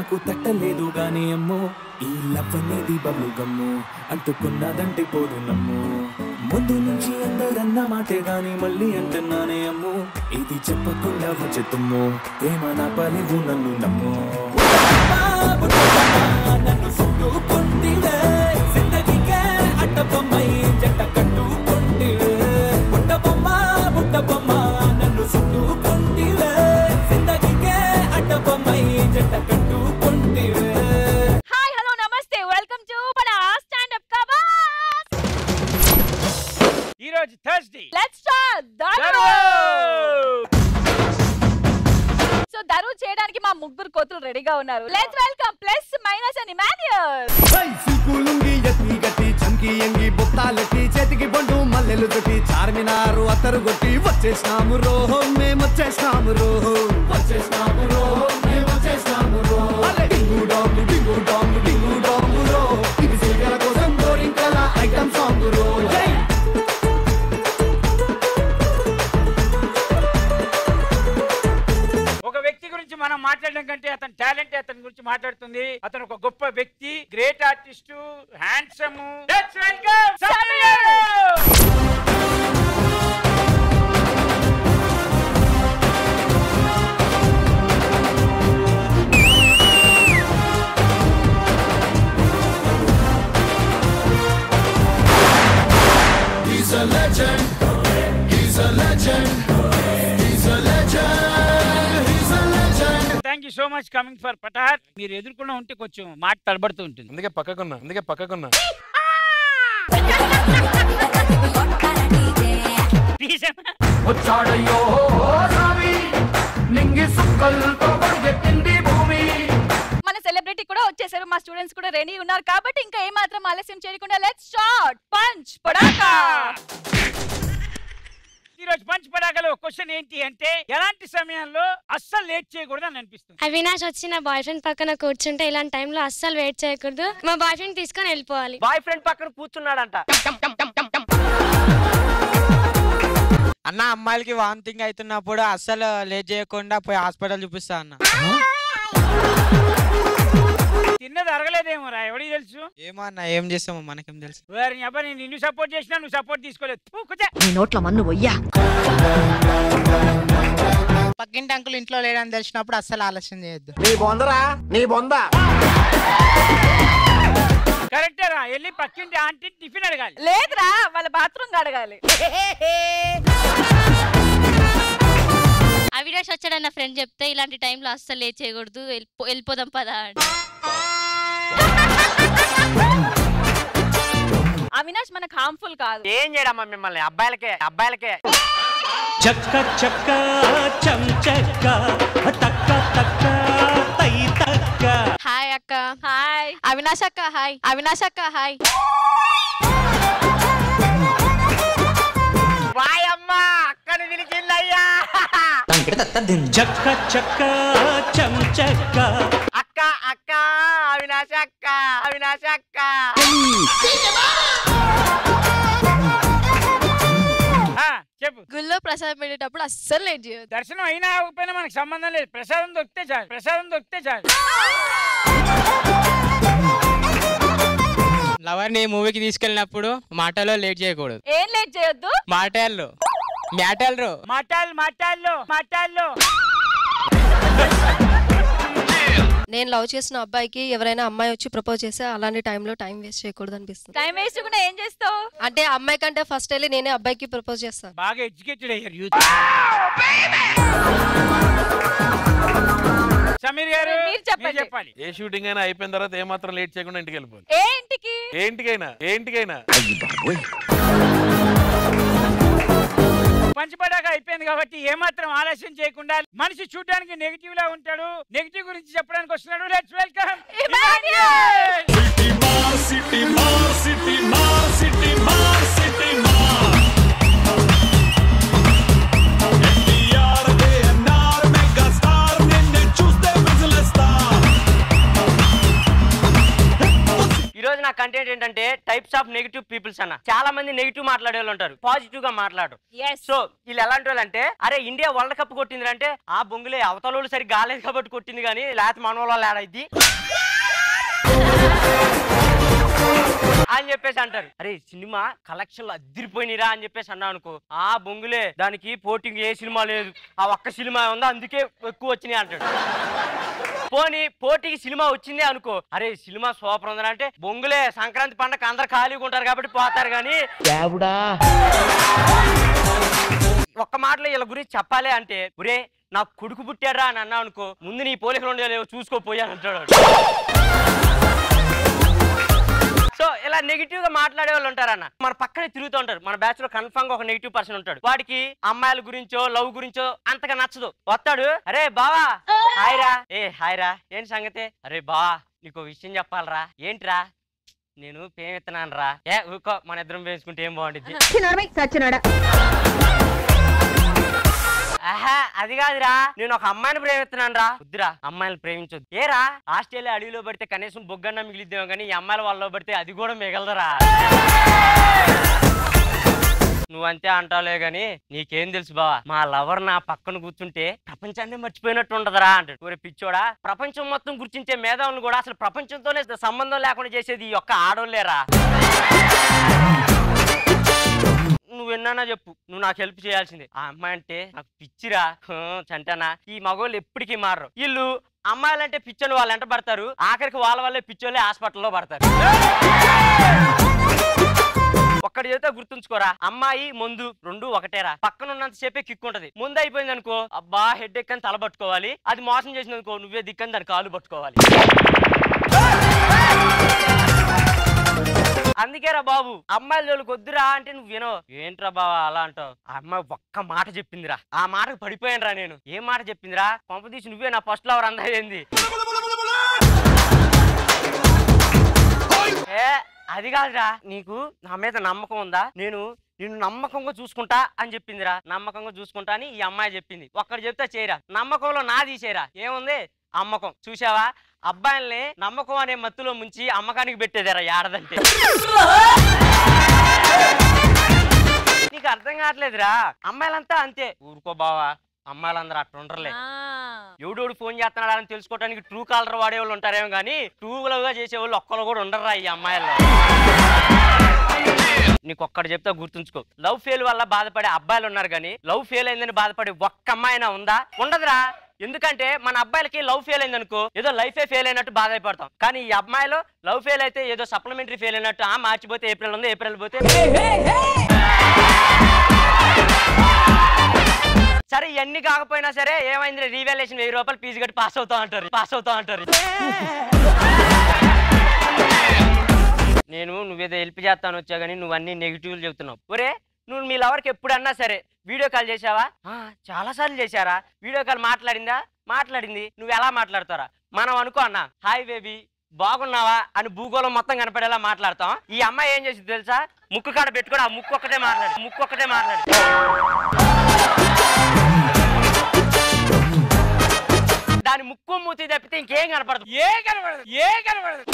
నాకు తట్టలేదు గాని అమ్మో ఈ లవ్ అనేది బబులు గమ్ము అంటుకున్నదంటే పోదు నమ్ము ముందు నుంచి అందరన్న మాటే గాని మళ్ళీ అంటున్నానే అమ్ము ఇది చెప్పకుండా వచ్చే తుమ్ము ప్రేమ నా పలివు నన్ను నమ్ము నన్ను చుట్టుకుంటివే జిందగీకే అడ్డబొమ్మై జంట కట్టుకుంటివే బుట్టబొమ్మ బుట్టబొమ్మ నన్ను చుట్టుకుంటివే జిందగీకే అడ్డబొమ్మై జంట కట్టుకుంటివే హాయ్ హలో నమస్తే వెల్కమ్ టు మన స్టాండ్ అప్ కబాస్ ఈ రోజు థర్స్డే లెట్స్ స్టార్ట్ దరు సో దరు చేయడానికి మా ముగ్గురు కోతులు రెడీగా ఉన్నారు let's welcome plus minus and Emmanuel సిల్కులుంగి ఎత్తి గట్టి చంకి ఎంగి బొత్తాలెట్టి చేతికి బండు మల్లెలు చుట్టి చార్మినారు అత్తరు కొట్టి వచ్చేసినాము రోహో మేము వచ్చేసినాము రోహో వచ్చేసినాము రోహో మేము వచ్చేసినాము రోహో డింగు డాంగు డింగు డాంగు డింగు డాంగు రో ఇది సీరియల్ కోసం బోరింగ్ కల ఐటమ్ సాంగ్ రో జై ఒక వ్యక్తి గురించి మనం మాట్లాడడం కంటే అతని టాలెంట్ అతని గురించి మాట్లాడుతుంది అతను ఒక గొప్ప వ్యక్తి great artist handsome welcome He's a legend. He's a legend. He's a legend. He's a legend. Thank you so much coming for పటార్ మీరు ఎదుర్కొన్న ఉంటే కొంచెం మాట తడబడుతూ ఉంటుంది అందుకే పక్కకున్నా అందుకే పక్కకున్నా తీసామా? వచ్చాడయ్యో స్వామి నింగి సుక్కలతో పరిగెత్తింది భూమి మన సెలబ్రిటీ కూడా వచ్చేసారు మా స్టూడెంట్స్ కూడా రెడీ ఉన్నారు కాబట్టి ఇంకా ఏ మాత్రం ఆలస్యం చేయకుండా లెట్స్ స్టార్ట్ పంచ్ పడాకా ఈ రోజు పంచ్ పడాకలో క్వశ్చన్ ఏంటి అంటే ఎలాంటి సమయంలో అస్సలు లేట్ చేయకూడదు అని అనిపిస్తుంది అవినాష్ వచ్చి నా బాయ్ ఫ్రెండ్ పక్కన కూర్చుంటే ఇలాంటి టైంలో అస్సలు వెయిట్ చేయకూడదు మా బాయ్ ఫ్రెండ్ తీసుకొని వెళ్ళిపోవాలి బాయ్ ఫ్రెండ్ పక్కన కూర్చున్నాడంట అన్న అమ్మాయిలకి వామిటింగ్ అవుతున్నప్పుడు అస్సలు లేట్ చేయకుండా పోయి హాస్పిటల్ చూపిస్తా అన్న తిన్నది అరగలేదేమో రా ఎవడికి తెలుసు ఏమో అన్న ఏం చేస్తామో మనకేం తెలుసు వారిని అబ్బా నేను నిన్ను సపోర్ట్ చేసినా నువ్వు సపోర్ట్ తీసుకోలేదు ఫు, కుచ్చే. నీ నోట్ల మన్ను వయ్యా పక్కింటి అంకుల్ ఇంట్లో లేడని తెలిసినప్పుడు అస్సలు ఆలస్యం చేయొద్దు నీ బొందరా నీ బొంద కరెక్టేరా వెళ్ళి పక్కింటి ఆంటీ టిఫిన్ అడగాలి లేదురా వాళ్ళ బాత్రూమ్ అడగాలి అవినాష్ వచ్చాడన్న ఫ్రెండ్ చెప్తే ఇలాంటి టైంలో అస్సలు లేట్ చేయకూడదు వెళ్ళిపో- వెళ్ళిపోదాం పదా అని అవినాష్ మనకు హార్మ్ఫుల్ కాదు ఏం చేయడమ్మా మిమ్మల్ని అబ్బాయిలకే అబ్బాయిలకే చక్క చక్క చం చక్క తక్క తక్క తై తక్క హాయ్ అక్క హాయ్ అవినాష్ అక్క హాయ్ అవినాష్ అక్క హాయ్ బాయ్ అమ్మా అక్కని పిలిచిందయ్యా చక్క చక్క చం చక్క అక్క అక్క అవినాశ అక్క అవినాశ అక్క ఆ, చెప్పు గుళ్ళో ప్రసాదం పెట్టేటప్పుడు అస్సలు లేట్ చేయొద్దు దర్శనం అయినా అవ్వకపోయినా మనకు సంబంధం లేదు ప్రసాదం దొరికితే చాలు ప్రసాదం దొరికితే చాలు లవర్ ని మూవీకి తీసుకెళ్ళినప్పుడు మాటలో లేట్ చేయకూడదు ఏం లేట్ చేయొద్దు మాటల్లో మ్యాటర్లు మాటాలు మాటాల్లో మాటాల్లో నేను లవ్ చేసిన అబ్బాయికి ఎవరైనా అమ్మాయి వచ్చి ప్రపోజ్ చేస్తే అలాంటి టైంలో టైం వేస్ట్ చేయకూడదు అనిపిస్తుంది టైం వేస్ట్ కూడా ఏం చేస్తావు అంటే అమ్మాయి కంటే ఫస్ట్ వెళ్ళి నేనే అబ్బాయికి ప్రపోజ్ చేస్తాను బాగా ఎడ్యుకేటెడ్ అయ్యారు యూత్ సమీర్ గారు మీరు చెప్పండి. చెప్పాలి ఏ షూటింగ్ అయినా అయిపోయిన తర్వాత ఏ మాత్రం లేట్ చేయకుండా ఇంటికి వెళ్ళిపోవాలి ఏ ఇంటికి ఏంటికైనా ఏంటికైనా పంచపడాక అయిపోయింది కాబట్టి ఏమాత్రం ఆలస్యం చేయకుండా మనిషి చూడడానికి నెగిటివ్ లా ఉంటాడు నెగిటివ్ గురించి చెప్పడానికి వస్తున్నాడు లెట్స్ వెల్కమ్ ఈ రోజు నా కంటెంట్ ఏంటంటే టైప్స్ ఆఫ్ నెగిటివ్ పీపుల్స్ అన్న చాలా మంది నెగిటివ్ మాట్లాడే వాళ్ళు ఉంటారు పాజిటివ్ గా మాట్లాడు సో వీళ్ళు ఎలాంటి వాళ్ళు అంటే అరే ఇండియా వరల్డ్ కప్ కొట్టింది అంటే ఆ బొంగులే అవతల వాళ్ళు సరిగ్గా గాలేదు కాబట్టి కొట్టింది కానీ లేకపోతే మన వాళ్ళు ఆడైద్ది అని చెప్పేసి అంటారు అరే సినిమా కలెక్షన్లు అద్దరిపోయినరా అని చెప్పేసి అన్నా అనుకో ఆ బొంగులే దానికి పోటీకి ఏ సినిమా లేదు ఆ ఒక్క సినిమా ఉందా అందుకే ఎక్కువ వచ్చినాయి అంటాడు పోనీ పోటీకి సినిమా వచ్చింది అనుకో అరే సినిమా సూపర్ ఉందని అంటే బొంగులే సంక్రాంతి పండగ అందరు ఖాళీగా ఉంటారు కాబట్టి పోతారు కానీ ఒక్క మాటలో వీళ్ళ గురించి చెప్పాలి అంటే ఒరే నాకు కొడుకు పుట్టారా అని అన్నా అనుకో ముందు నీ పోలికలు ఉండేలేవు చూసుకోపోయాను అంటాడు వాడు. సో ఇలా నెగిటివ్ గా మాట్లాడే వాళ్ళు ఉంటారన్న మన పక్కనే తిరుగుతూ ఉంటారు మన బ్యాచ్ లో కన్ఫర్మ్ గా ఒక నెగిటివ్ పర్సన్ ఉంటాడు వాడికి అమ్మాయిల గురించో లవ్ గురించో అంతగా నచ్చదు వస్తాడు అరే బావా హాయ్ రా ఏ హాయ్ రా ఏంటి సంగతి అరే బావా నీకు ఓ విషయం చెప్పాలరా ఏంట్రా నేను ప్రేమిస్తున్నాను రా ఏ ఊకో మన ఇద్దరం వేసుకుంటే ఏం బాగుంటుంది ఆహా అది కాదురా నేను ఒక అమ్మాయిని ప్రేమిస్తున్నాను రా వద్దురా అమ్మాయిని ప్రేమించొద్దు ఏరా ఆస్ట్రేలియా అడవిలో పడితే కనీసం బొగ్గన్న మిగిలిద్దాం కానీ ఈ అమ్మాయిల వాళ్ళలో పడితే అది కూడా మిగలదురా నువ్వంతే అంటావులే గాని నీకేం తెలుసు బావా మా లవర్ నా పక్కన కూర్చుంటే ప్రపంచాన్ని మర్చిపోయినట్టు ఉండదురా అంటాడు ఒరే పిచ్చోడా ప్రపంచం మొత్తం గుర్తించే మేధావులను కూడా అసలు ప్రపంచంతోనే సంబంధం లేకుండా చేసేది ఈ యొక్క ఆడోళ్ళేరా నువ్వు విన్నానా చెప్పు నువ్వు నాకు హెల్ప్ చేయాల్సిందే ఆ అమ్మాయి అంటే నాకు పిచ్చిరా హూ, చంటనా ఈ మగోళ్ళు ఎప్పటికీ మారరు వీళ్ళు అమ్మాయిలంటే పిచ్చోళ్ళు వాళ్ళు ఎంట పడతారు ఆఖరికి వాళ్ళ వల్లే పిచ్చోళ్ళే హాస్పిటల్లో పడతారు ఒక్కడి చేత గుర్తుంచుకోరా అమ్మాయి ముందు రెండు ఒకటేరా పక్కన ఉన్నంత సేపే కిక్ ఉంటది ముందు అయిపోయింది అనుకో అబ్బా హెడ్ ఎక్కని తల పట్టుకోవాలి అది మోసం చేసింది అనుకో నువ్వే దిక్కని దాని కాలు పట్టుకోవాలి అందుకేరా బాబు అమ్మాయిల జోలికి వద్దురా అంటే నువ్వు వినో ఏంట్రా బావా అలా అంటావు ఆ అమ్మాయి ఒక్క మాట చెప్పిందిరా ఆ మాటకు పడిపోయానురా నేను ఏం మాట చెప్పిందిరా కొంపదీసి నువ్వే నా ఫస్ట్ లవర్ అందా ఏంది ఏ అది కాదురా నీకు నా మీద నమ్మకం ఉందా నేను నిన్ను నమ్మకంగా చూసుకుంటా అని చెప్పిందిరా నమ్మకంగా చూసుకుంటా అని ఈ అమ్మాయి చెప్పింది ఒక్కడు చెప్తే చేయరా నమ్మకంలో నా తీసేరా ఏముంది అమ్మకం చూసావా అబ్బాయిల్ని నమ్మకం అనే మత్తులో ముంచి అమ్మకానికి పెట్టేదారా ఏడదంటే నీకు అర్థం కావట్లేదురా అమ్మాయిలంతా అంతే ఊరుకో బావా అమ్మాయిలందరూ అట్లా ఉండరులే ఎవడోడు ఫోన్ చేస్తున్నాడని తెలుసుకోవడానికి ట్రూ కాలర్ వాడేవాళ్ళు ఉంటారేమో కానీ ట్రూ గా చేసేవాళ్ళు ఒక్కరు కూడా ఉండరురా ఈ అమ్మాయిల్లో నీకు ఒక్కటి చెప్తా గుర్తుంచుకో లవ్ ఫెయిల్ వల్ల బాధపడే అబ్బాయిలు ఉన్నారు కానీ లవ్ ఫెయిల్ అయిందని బాధపడే ఒక్క అమ్మాయినా ఉందా ఉండదురా ఎందుకంటే మన అబ్బాయిలకి లవ్ ఫెయిల్ అయింది అనుకో ఏదో లైఫే ఫెయిల్ అయినట్టు బాధపడతాం కానీ ఈ అమ్మాయిలో లవ్ ఫెయిల్ అయితే ఏదో సప్లిమెంటరీ ఫెయిల్ అయినట్టు ఆ మార్చి పోతే ఏప్రిల్ ఉంది ఏప్రిల్ పోతే సరే ఇవన్నీ కాకపోయినా సరే ఏమైంది రీవాల్యుయేషన్ వెయ్యి రూపాయలు ఫీజు కట్టి పాస్ అవుతా అంటారు పాస్ అవుతా అంటారు నేను నువ్వేదో హెల్ప్ చేస్తాను వచ్చా కానీ నువ్వు అన్ని నెగిటివ్లు చెబుతున్నావు ఒరే నువ్వు మీ లవర్కి ఎప్పుడన్నా సరే వీడియో కాల్ చేసావా "ఆ, చాలా సార్లు చేశారా వీడియో కాల్ మాట్లాడిందా మాట్లాడింది నువ్వు ఎలా మాట్లాడతారా మనం అనుకో అన్న హాయ్ బేబీ బాగున్నావా అని భూగోళం మొత్తం కనపడేలా మాట్లాడతాం ఈ అమ్మాయి ఏం చేసింది తెలుసా ముక్కు కాడ పెట్టుకొని ఆ ముక్కు ఒక్కటే మాట్లాడి ముక్కు ఒక్కటే మాట్లాడి దాని ముక్కు మూతి తప్పితే ఇంకేం కనపడదు ఏ కనబడదు ఏ కనబడదు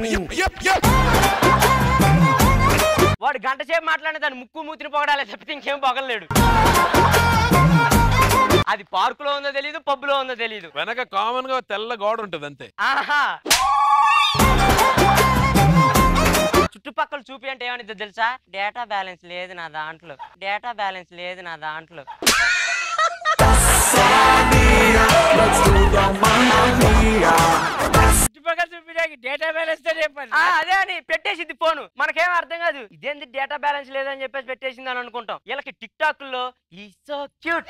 వాడు గంట సేపు మాట్లాడిన దాని ముక్కు మూతిని పొగడాలి తప్పితే ఇంకేం పొగలేడు అది పార్కులో ఉందో తెలియదు పబ్బులో ఉందో తెలియదు వెనక కామన్ గా తెల్ల గోడ ఉంటది అంతే ఆహా చుట్టుపక్కల చూపి అంటే ఏమనిద్దో తెలుసా డేటా బ్యాలెన్స్ లేదు నా దాంట్లో డేటా బ్యాలెన్స్ లేదు నా దాంట్లో చుట్టుపక్కల చూపించడానికి డేటా బ్యాలెన్స్ తో చెప్పాలి ఆ, అదే అని పెట్టేసింది ఫోను మనకేం అర్థం కాదు ఇదేంది డేటా బ్యాలెన్స్ లేదని చెప్పేసి పెట్టేసింది అని అనుకుంటాం వీళ్ళకి టిక్ టాక్ లో ఈ సో క్యూట్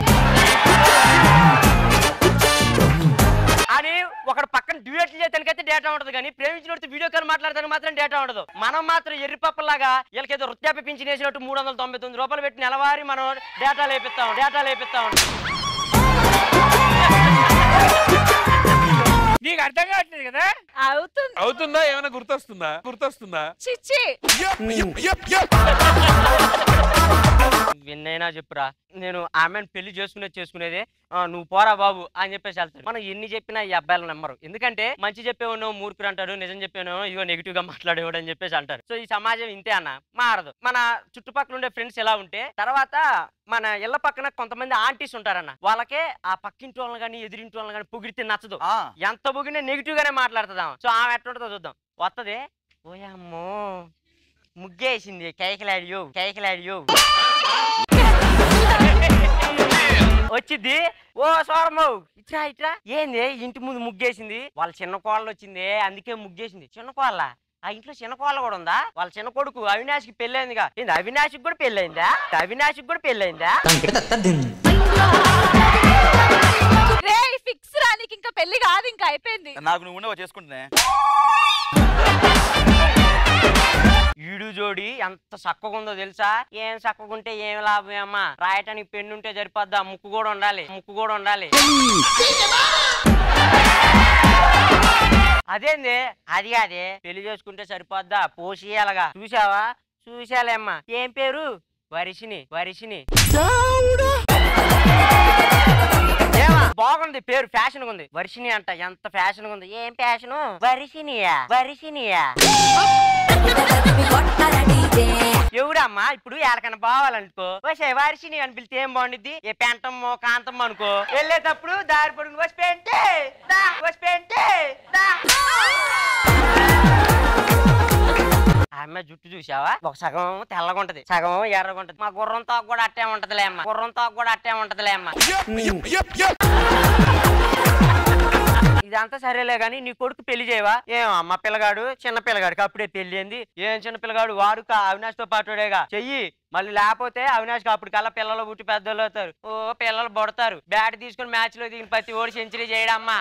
అని ఒకడు పక్కన డ్యూయట్లు చేయడానికైతే డేటా ఉండదు కానీ ప్రేమించినట్టు వీడియో కాల్ మాట్లాడడానికి మాత్రం డేటా ఉండదు మనం మాత్రం ఎర్రిపప్పలాగా వీళ్ళకి ఏదో వృత్యాపి పింఛన్ వేసినట్టు మూడు వందల తొంభై తొమ్మిది రూపాయలు పెట్టి నెలవారి మనం డేటా లేపిస్తాం డేటా లేపిస్తాం నీకు అర్థం కావట్లేదు కదా అవుతుంది అవుతుందా ఏమైనా గుర్తొస్తుందా గుర్తొస్తుందా చిచ్చి విన్నైనా నువ్వైనా చెప్పురా నేను ఆమెను పెళ్లి చేసుకునేది చేసుకునేదే ఆ, నువ్వు పోరా బాబు అని చెప్పేసి వెళ్తాను మనం ఎన్ని చెప్పినా ఈ అబ్బాయిలు నమ్మరు ఎందుకంటే మంచి చెప్పేవాడు మూర్ఖుడు అంటాడు నిజం చెప్పేవాడు ఇగో నెగిటివ్ గా మాట్లాడేవాడు అని చెప్పేసి అంటారు సో ఈ సమాజం ఇంతే అన్న మారదు మన చుట్టుపక్కల ఉండే ఫ్రెండ్స్ ఎలా ఉంటే తర్వాత మన ఇళ్ళ పక్కన కొంతమంది ఆంటీస్ ఉంటారన్న వాళ్ళకే ఆ పక్కింటి వాళ్ళని కానీ ఎదిరింటి వాళ్ళని కానీ పొగిడితే నచ్చదు ఎంత పొగిడినా నెగిటివ్ గానే మాట్లాడుతుందాం సో ఆమె ఎట్లుంటుందో చూద్దాం వస్తుంది ఓయమ్మో ముగ్గేసింది కేకలాడియో కేకలాడియో వచ్చింది ఓ సోరమ్మ ఇట్రా ఇట్రా ఏంది ఇంటి ముందు ముగ్గేసింది వాళ్ళ చిన్న కోళ్ళు వచ్చింది అందుకే ముగ్గేసింది చిన్న కోళ్ళ ఆ ఇంట్లో చిన్న కోళ్ళ కూడా ఉందా వాళ్ళ చిన్న కొడుకు అవినాష్కి పెళ్ళైందిగా ఏంది అవినాష్కి కూడా పెళ్ళైందా అవినాష్కి కూడా పెళ్ళైందా రే ఫిక్స్ రా నీకు ఇంకా పెళ్లి కాదు ఇంకా అయిపోయింది నాకు నువ్వు ఉండవా చేసుకుంటున్నా ఈడు జోడి ఎంత చక్కగా ఉందో తెలుసా ఏం చక్కగా ఉంటే ఏం లాభం అమ్మా రాయటానికి పెన్ను ఉంటే సరిపోద్దా ముక్కు కూడా ఉండాలి ముక్కు కూడా ఉండాలి అదేంది అది కాదే పెళ్లి చేసుకుంటే సరిపోద్దా పోషియాలగా చూసావా చూసాలేమ్మా ఏం పేరు వరిసిని వరిసిని ఏమా బాగుంది పేరు ఫ్యాషన్ ఉంది వర్షిని అంట ఎంత ఫ్యాషన్ ఉంది ఏం ఫ్యాషన్ వరిసినియా వరిసినియా ఎవడమ్మా ఇప్పుడు ఎక్కడికైనా పోవాలనుకో వచ్చే వారిసిని అని పిలిస్తే ఏం బాగుండిద్ది ఏ పెంటమ్మో కాంతమ్మో అనుకో వెళ్ళేటప్పుడు దారి పొడుగు వచ్చి పెంటే దా వచ్చి పెంటే దా ఆ అమ్మాయి జుట్టు చూసావా ఒక సగం తెల్లగా ఉంటది సగం ఎర్రగా ఉంటది మా గుర్రం తాకు కూడా అట్టే ఉంటదిలే అమ్మ గుర్రం తాకు కూడా అట్టే ఉంటదిలే అమ్మ ఇదంతా సరేలే గాని నీ కొడుకు పెళ్లి చేయవా ఏం అమ్మ పిల్లగాడు చిన్న పిల్లగాడికి అప్పుడే పెళ్లి ఏంది ఏం చిన్న పిల్లగాడు వాడు కా- అవినాష్ తో పాటుడేగా చెయ్యి మళ్ళీ లేకపోతే అవినాష్ అప్పుడు కల్లా పిల్లలు పుట్టి పెద్దలు అవుతారు ఓ పిల్లలు పడతారు బ్యాట్ తీసుకుని మ్యాచ్ లో దిగిన ప్రతి ఓడి సెంచరీ చేయడమ్మా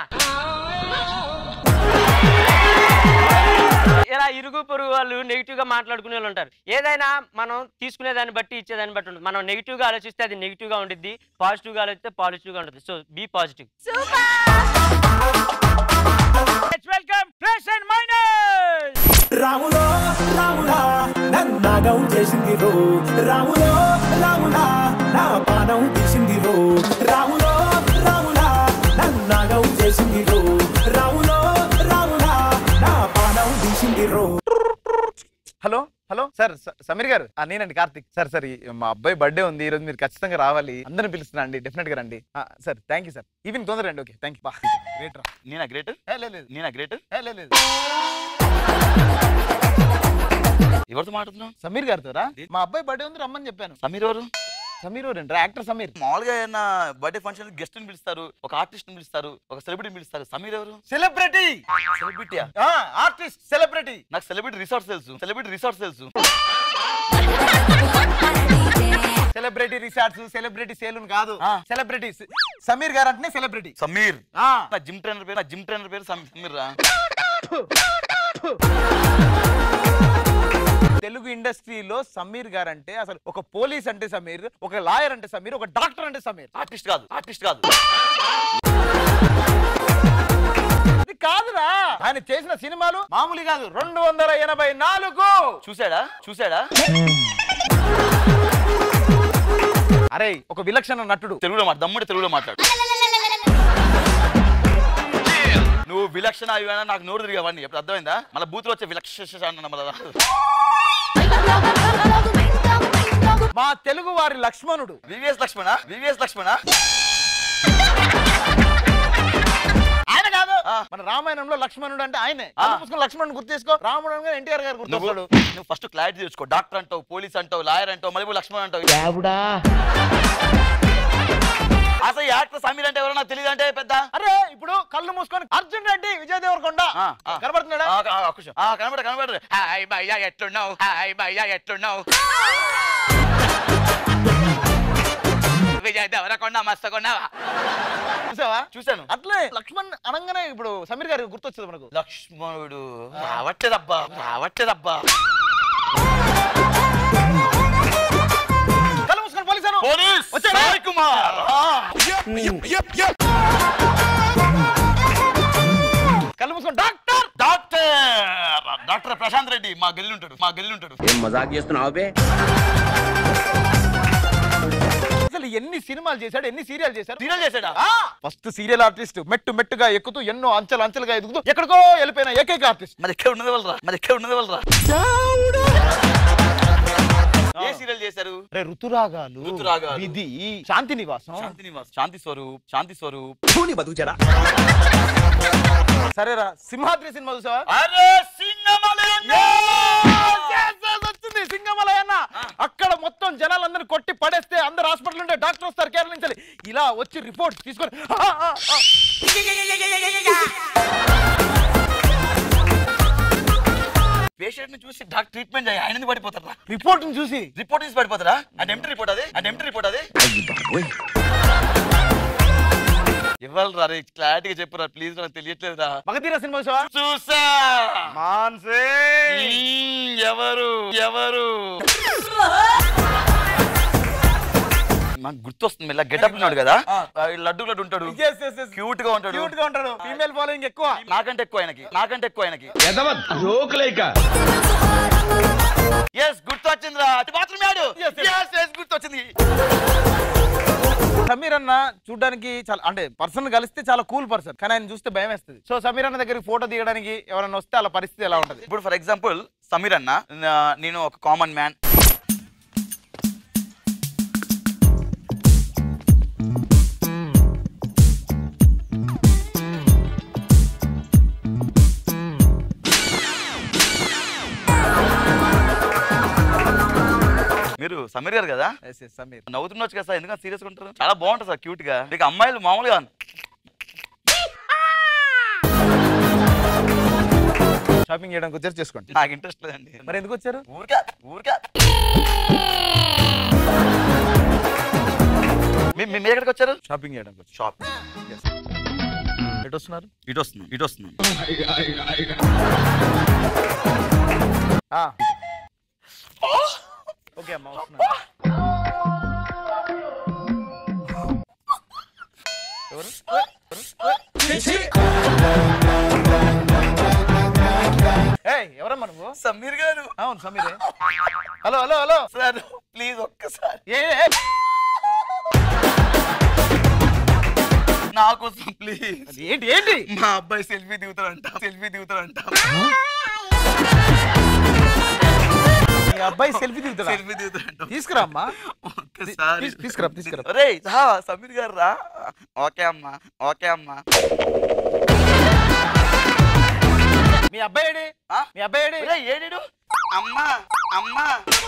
ఇలా ఇరుగు పొరుగు వాళ్ళు నెగిటివ్ గా మాట్లాడుకునే వాళ్ళు ఉంటారు ఏదైనా మనం తీసుకునే దాన్ని బట్టి ఇచ్చేదాన్ని బట్టి ఉంటుంది మనం నెగిటివ్ గా ఆలోచిస్తే అది నెగిటివ్ గా ఉండిద్ది పాజిటివ్ గా ఆలోచిస్తే పాజిటివ్ గా ఉంటుంది so be positive welcome plus and minus రాములో రాములా నన్నాగం చేసింది రో రాములో రాములా నా పానం తీసింది రో రాములో రాములా నన్నాగం చేసింది రో రాములో రాములా నా పానం తీసింది రో హలో హలో సార్ స- సమీర్ గారు ఆ, నేనండి కార్తిక్ సార్ సార్ ఈ మా అబ్బాయి బర్త్డే ఉంది ఈ రోజు మీరు ఖచ్చితంగా రావాలి అందరిని పిలుస్తున్నా అండి డెఫినెట్ గా రండి ఆ, sir thank you sir evening తొందర రండి ఓకే థ్యాంక్ యూ గ్రేట్ రా నేనా గ్రేట్ ఏ, లేదు లేదు. నేనా గ్రేట్ ఏ, లేదు లేదు. ఎవరితో మాట్లాడుతున్నావు సమీర్ గారితో రా మా అబ్బాయి బర్త్డే ఉంది రమ్మని చెప్పాను సమీర్ ఎవరు సమీర్ ఎవరండి యాక్టర్ సమీర్ మామూలుగా ఏదైనా బర్త్డే ఫంక్షన్ గెస్ట్ ని పిలుస్తారు ఒక ఆర్టిస్ట్ ని పిలుస్తారు ఒక సెలబ్రిటీ పిలుస్తారు సమీర్ ఎవరు సెలబ్రిటీ సెలబ్రిటీయా ఆర్టిస్ట్ సెలబ్రిటీ నాకు సెలబ్రిటీ రిసార్ట్స్ తెలుసు సెలబ్రిటీ రిసార్ట్స్ తెలుసు సెలబ్రిటీ రిసార్ట్స్ సెలబ్రిటీ సేలూన్ కాదు సెలబ్రిటీ సమీర్ గారు అంటే సెలబ్రిటీ సమీర్ ఆ. నా జిమ్ ట్రైనర్ పేరు నా జిమ్ ట్రైనర్ పేరు సమ్- సమీర్ రా తెలుగు ఇండస్ట్రీలో సమీర్ గారు అంటే అసలు ఒక పోలీస్ అంటే సమీర్ ఒక లాయర్ అంటే సమీర్ ఒక డాక్టర్ అంటే సమీర్ ఆర్టిస్ట్ కాదు ఆర్టిస్ట్ కాదు ఇది కాదురా ఆయన చేసిన సినిమాలు మామూలు కాదు రెండు వందల ఎనభై నాలుగు చూసాడా చూసాడా అరే ఒక విలక్షణ నటుడు తెలుగులో మాట దమ్ముడి తెలుగులో మాట్లాడు నువ్వు విలక్షణ అయ్యానా నాకు నోరు తిరిగేవాడిని ఎప్పుడు అర్థమైందా మళ్ళీ బూతులు వచ్చే విలక్షణ అన్న మళ్ళా రాదు. మా తెలుగు వారి లక్ష్మణుడు వివిఎస్ లక్ష్మణ వివిఎస్ లక్ష్మణ ఆయన కాదు మన రామాయణంలో లక్ష్మణుడు అంటే ఆయనే కళ్ళు మూసుకొని లక్ష్మణుడు గుర్తు చేసుకో రాముడు అనగా ఎన్టీఆర్ గారు నువ్వు గుర్తొస్తాడు నువ్వు ఫస్ట్ క్లారిటీ తెచ్చుకో డాక్టర్ అంటావు పోలీస్ అంటావు లాయర్ అంటావు మళ్ళీ లక్ష్మణ్ అంటావు అసలు యాక్టర్ సమీర్ అంటే ఎవరో నాకు తెలియదు అంటే పెద్ద అరే ఇప్పుడు కళ్ళు మూసుకొని అర్జున్ రెడ్డి విజయ్ దేవరకొండ ఆ, ఆ. కనబడుతున్నాడా ఆ, ఆ, ఒక్క నిమిషం. ఆ, కనబడ కనబడ హాయ్ భయ్యా ఎట్లున్నావు హాయ్ భయ్యా ఎట్లున్నావు విజయ్ దేవరకొండ మస్తకొండవా చూసావా చూశాను అట్లే లక్ష్మణ్ అనగానే ఇప్పుడు సమీర్ గారికి గుర్తొచ్చింది మనకు లక్ష్మణుడు రావట్లేదబ్బా రావట్లేదబ్బా కళ్ళు మూసుకొని పోలీసాను పోలీస్ వచ్చాడా? సాయి కుమార్ కళ్ళు మూసుకొని doctor doctor doctor Prashanth Reddy మా గల్లి ఉంటాడు మా గల్లి ఉంటాడు ఏం మజాక్ చేస్తున్నావు బే ఎన్ని సినిమాలు చేశాడు ఎన్ని సీరియల్ చేశాడు సీరియల్ చేశాడా ఫస్ట్ సీరియల్ ఆర్టిస్ట్ మెట్టు మెట్టుగా ఎక్కుతూ ఎన్నో అంచెలు అంచెలుగా ఎదుగుతూ ఎక్కడికో వెళ్ళిపోయిన ఏకైక ఆర్టిస్ట్ మరి ఎక్కడ ఉన్నది వాళ్ళరా మరి ఎక్కడ ఉన్నది వాళ్ళరా ఏ సీరియల్ చేశారు రే ఋతురాగాలు ఋతురాగాలు. విధి శాంతి నివాసం శాంతి నివాస్ శాంతి స్వరూప్ శాంతి స్వరూప్ సరేరా సింహాద్రి సినిమా చూసావా అరే సింగమలయన్న! Yes, yes, వచ్చింది సింగమలయన్న అక్కడ మొత్తం జనాలందరిని కొట్టి పడేస్తే అందరు హాస్పిటల్ ఉండే డాక్టర్ వస్తారు కేరళ నుంచి ఇలా వచ్చి రిపోర్ట్ తీసుకొని ఆ, ఆ, ఆ. పేషెంట్ ని చూసి డాక్టర్ ట్రీట్మెంట్ చేయి ఆయన ఎందుకు పడిపోతారా రిపోర్ట్ చూసి రిపోర్ట్ తీసి పడిపోతారా అది ఎంటీ రిపోర్ట్ అది అది ఎంటీ రిపోర్ట్ అది ఇవ్వాలి రే క్లారిటీగా చెప్పురా ప్లీజ్ నాకు తెలియట్లేదురా మగధీర సినిమా చూసావా చూసా మాన్సే మ్మ్, ఎవరు ఎవరు నాకు గుర్తొస్తుంది ఇలా గెటప్ ఉన్నాడు కదా ఆ, లడ్డు లడ్డు ఉంటాడు Yes, yes, yes. క్యూట్ గా ఉంటాడు క్యూట్ గా ఉంటాడు ఫీమేల్ ఫాలోయింగ్ ఎక్కువ నాకంటే ఎక్కువ ఆయనకి నాకంటే ఎక్కువ ఆయనకి జోకులేక ఎస్ గుర్తొచ్చిందిరా అది మాత్రమే ఆడు Yes, yes. ఎస్ ఎస్ గుర్తొచ్చింది సమీర్ అన్న చూడడానికి చాలా అంటే పర్సన్ కలిస్తే చాలా కూల్ పర్సన్ కానీ ఆయన చూస్తే భయం వేస్తుంది సో సమీర్ అన్న దగ్గరికి ఫోటో దిగడానికి ఎవరైనా వస్తే అలా పరిస్థితి ఎలా ఉంటది ఇప్పుడు ఫర్ ఎగ్జాంపుల్ సమీర్ అన్న నా- నేను ఒక కామన్ మ్యాన్ మీరు సమీర్ గారు కదా ఎస్ ఎస్ సమీర్ నవ్వుతుండొచ్చు కదా సార్ ఎందుకంటే సీరియస్గా ఉంటారు చాలా బాగుంటుంది సార్ క్యూట్ గా మీకు అమ్మాయిలు మామూలుగా షాపింగ్ చేయడానికి వచ్చారు చేసుకోండి నాకు ఇంట్రెస్ట్ లేదండి మరి ఎందుకు వచ్చారు ఊరికా ఊరికా మీ- మీ- మీరు ఎక్కడికి వచ్చారు షాపింగ్ చేయడానికి వచ్చారు షాప్ ఎటు వస్తున్నారు ఇటు వస్తున్నాం ఇటు వస్తున్నాం ఆ. ఓకే అమ్మా వస్తున్నారు ఎవరు? ఏయ్, ఎవరమ్మా నువ్వు సమీర్ గారు అవును సమీరే hello hello hello sir please ఒక్కసారి ఏ ఏ, నా కోసం ప్లీజ్ అది ఏంటి ఏంటి మా అబ్బాయి సెల్ఫీ దిగుతాడంట సెల్ఫీ దిగుతాడంట మీ అబ్బాయి సెల్ఫీ దిగుతాడా సెల్ఫీ దిగుతాడంట తీసుకురా అమ్మా ఒక్కసారి తీస్- తీసుకురా తీసుకురా రే సమీర్ గారు రా ఓకే అమ్మా ఓకే అమ్మా మీ అబ్బాయి ఏడి ఆ? మీ అబ్బాయి ఏడి రే ఏడిడు అమ్మా అమ్మా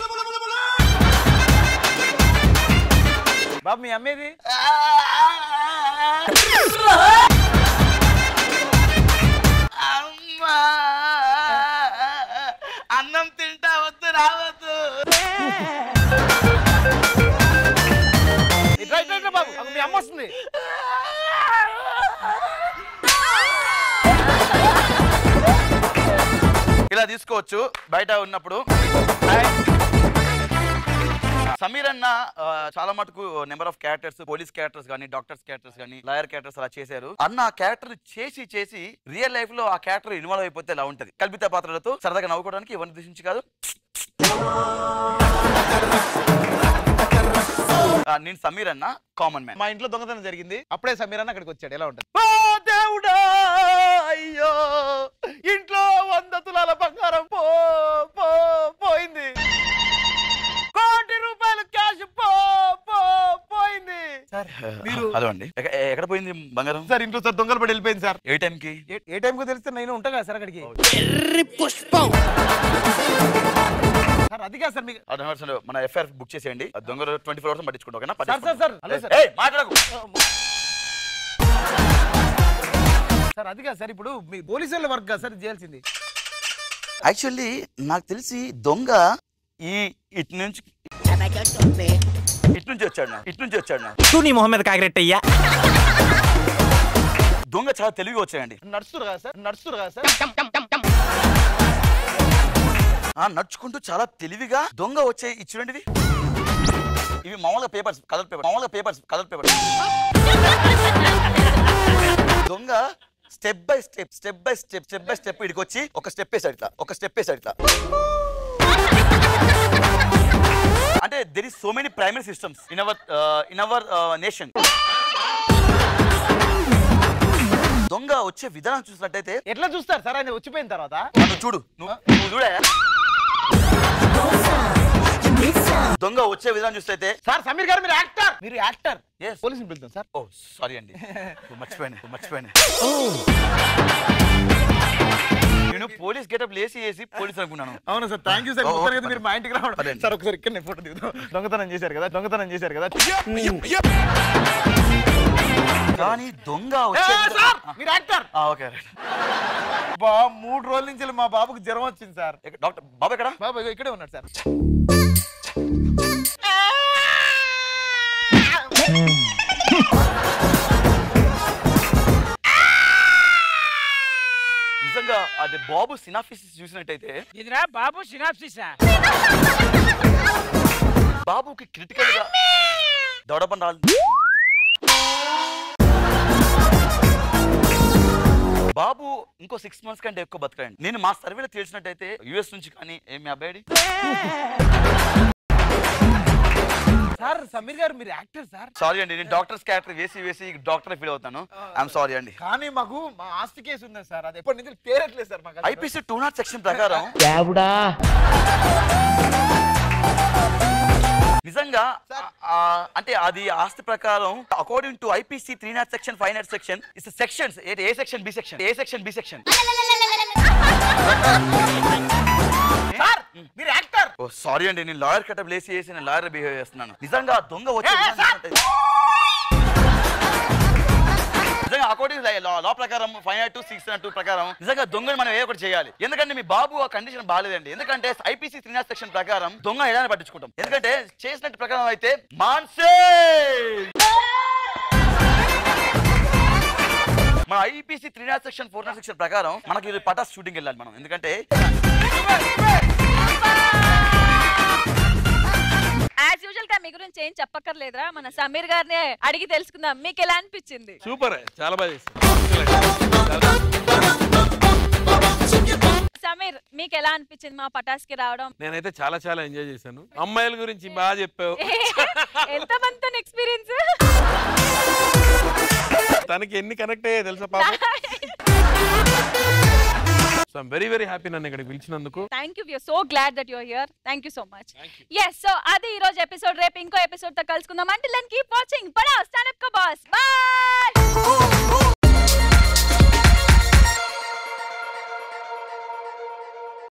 బాబు మీ అమ్మేది అమ్మా అన్నం తింటా వద్దు రావద్దు ఇట్రా ఇట్రా ఇట్రా బాబు అగో మీ అమ్మ వస్తుంది ఇలా తీసుకోవచ్చు బయట ఉన్నప్పుడు సమీర్ అన్న ఆ, చాలా మటుకు number of characters police characters కానీ డాక్టర్స్ క్యారెక్టర్స్ కానీ లాయర్ క్యారెక్టర్స్ అలా చేశారు అన్న ఆ క్యారెక్టర్ చేసి చేసి రియల్ లైఫ్ లో ఆ క్యారెక్టర్ ఇన్వాల్వ్ అయిపోతే ఇలా ఉంటది కల్పిత పాత్రలతో సరదాగా నవ్వుకోవడానికి ఎవరిని దృష్టించి కాదు ఆ, నేను సమీర్ అన్న కామన్ మ్యాన్ మా ఇంట్లో దొంగతనం జరిగింది అప్పుడే సమీర్ అన్న అక్కడికి వచ్చాడు ఎలా ఉంటుంది ఓ దేవుడా అయ్యో ఇంట్లో వంద తులాల బంగారం పో పో పోయింది కోటి రూపాయలు క్యాష్ పో పో పోయింది సార్ మీరు హలో అండి ఎక్క- ఎక్కడ పోయింది బంగారం సార్ ఇంట్లో సార్ దొంగలు పడి వెళ్ళిపోయింది సార్ ఏ టైంకి ఏ- ఏ టైంకి తెలిస్తే నేను ఉంటా కదా సార్ అక్కడికి సార్ అది కాదు సార్ మీకు ఆ నంబర్స్ లో మన ఎఫ్ఐఆర్ బుక్ చేసేయండి ఆ దొంగలు ట్వంటీ ఫోర్ అవర్స్ పట్టించుకుంటా ఓకేనా sir sir sir hello sir ఏయ్, మాట్లాడకు సార్ అది కాదు సార్ ఇప్పుడు మీ పోలీసు వాళ్ళ వర్క్ కాదు సార్ ఇది చేయాల్సింది యాక్చువల్లీ నాకు తెలిసి దొంగ ఈ ఇటు నుంచి ఇటు నుంచి వచ్చాడు నా ఇటు నుంచి వచ్చాడు నా తూ నీ మొహం మీద కాకిరెట్టయ్యా దొంగ చాలా తెలివిగా వచ్చాయండి నడుస్తురు కదా సార్ నడుస్తురు కదా సార్ ఆ నడుచుకుంటూ చాలా తెలివిగా దొంగ వచ్చే ఈ చూడండి ఇవి. ఇవి మామూలుగా పేపర్స్ కలర్ పేపర్ మామూలుగా పేపర్స్ కలర్ పేపర్ దొంగ step by step step by step step by step ఇడికి వచ్చి ఒక స్టెప్ వేసాడు ఇట్లా ఒక స్టెప్ వేసాడు ఇట్లా అంటే there is so many primary systems in our in our nation దొంగ వచ్చే విధానం చూసినట్టయితే ఎట్లా చూస్తారు సార్ ఆయన వచ్చిపోయిన తర్వాత నువ్వు చూడు నువ్వు నువ్వు చూడే దొంగ వచ్చే విధానం చూస్తే సార్ సమీర్ గారు మీరు యాక్టర్ మీరు యాక్టర్ పోలీసుని పిలుద్దాం సార్ ఓ సారీ అండి ఓ, మర్చిపోయాను ఓ, మర్చిపోయాను నేను పోలీస్ గెటప్ లేసి వేసి పోలీస్ అనుకున్నాను అవును సార్ థ్యాంక్ యూ సార్ ఓ, మొత్తానికి అయితే మీరు మా ఇంటికి రావడం పర్లేదు. సార్ ఒకసారి ఇక్కడ ఫోటో దిగుదాం దొంగతనం చేశారు కదా దొంగతనం చేశారు కదా కానీ దొంగ ఏ, వచ్చే సార్ మీరు యాక్టర్ ఓకే బా మూడు రోజుల నుంచి మా బాబుకి జ్వరం వచ్చింది సార్ డాక్టర్ బాబు ఎక్కడ బాబు ఇగో ఇక్కడే ఉన్నాడు సార్ నిజంగా అది బాబు సినాఫిసిస్ చూసినట్టయితే ఇదిరా బాబు సినాప్సిసా బాబుకి క్రిటికల్ గా దౌడపని రాలి బాబు ఇంకో సిక్స్ మంత్స్ కంటే ఎక్కువ బతకండి నేను మా సర్వేలో తెలిసినట్టయితే యుఎస్ నుంచి కానీ ఏమి అబ్బాయి సార్ సమీర్ గారు మీరు యాక్టర్ సార్ సారీ అండి నేను డాక్టర్స్ క్యారెక్టర్ వేసి వేసి డాక్టర్ ఫీల్ అవుతాను ఐఎమ్ సారీ అండి కానీ మాకు మా ఆస్తి కేసు ఉంది సార్ అది ఎప్పటి నుంచి పేరట్లేదు సార్ మాకు ఐపీసీ టూ నాట్ సెక్షన్ ప్రకారం నిజంగా ఆ, అంటే అది ఆస్తి ప్రకారం according to IPC three naught section five naught section is sections A section B section A section B section sir మీరు యాక్టర్ ఓ సారీ అండి నేను లాయర్ కటప్ లేసి వేసి నేను లాయర్ బిహేవ్ చేస్తున్నాను నిజంగా దొంగ వచ్చే ఏ, ఏ, విధానం చూస్తుంటే- నిజంగా అకార్డింగ్ లా ప్రకారం five naught two six naught two ప్రకారం నిజంగా దొంగని మనం ఏ ఒకటి చేయాలి ఎందుకంటే మీ బాబు ఆ కండిషన్ బాగాలేదండి ఎందుకంటే ఐపీసీ త్రీ నాట్ సెక్షన్ ప్రకారం దొంగ ఎలా పట్టించుకుంటాం ఎందుకంటే చేసినట్టు ప్రకారం అయితే మాన్సే మన IPC three naught section four naught section ప్రకారం మనకి ఇది పటాస్ షూటింగ్ వెళ్ళాలి మనం ఎందుకంటే యాజ్ యూజువల్ గా మీ గురించి ఏం చెప్పక్కర్లేదురా మన సమీర్ గారిని అడిగి తెలుసుకుందాం మీకు ఎలా అనిపించింది సూపర్ చాలా బాగా చేస్తారు సమీర్ మీకు ఎలా అనిపించింది మా పటాస్ కి రావడం నేనైతే చాలా చాలా ఎంజాయ్ చేశాను అమ్మాయిల గురించి బాగా చెప్పావు ఎంత మంత్ ఎక్స్పీరియన్స్ తనకి ఎన్ని కనెక్ట్ అయ్యాయి తెలుసా పాప so I'm very very happy నన్ను ఇక్కడికి పిలిచినందుకు thank you so glad that your here thank you so much yes so అది ఈ రోజు ఎపిసోడ్ రేపు ఇంకో ఎపిసోడ్ తో కలుసుకుందాం అంటే కీప్ వాచింగ్ పడా స్టాండ్ అప్ బాస్ బాయ్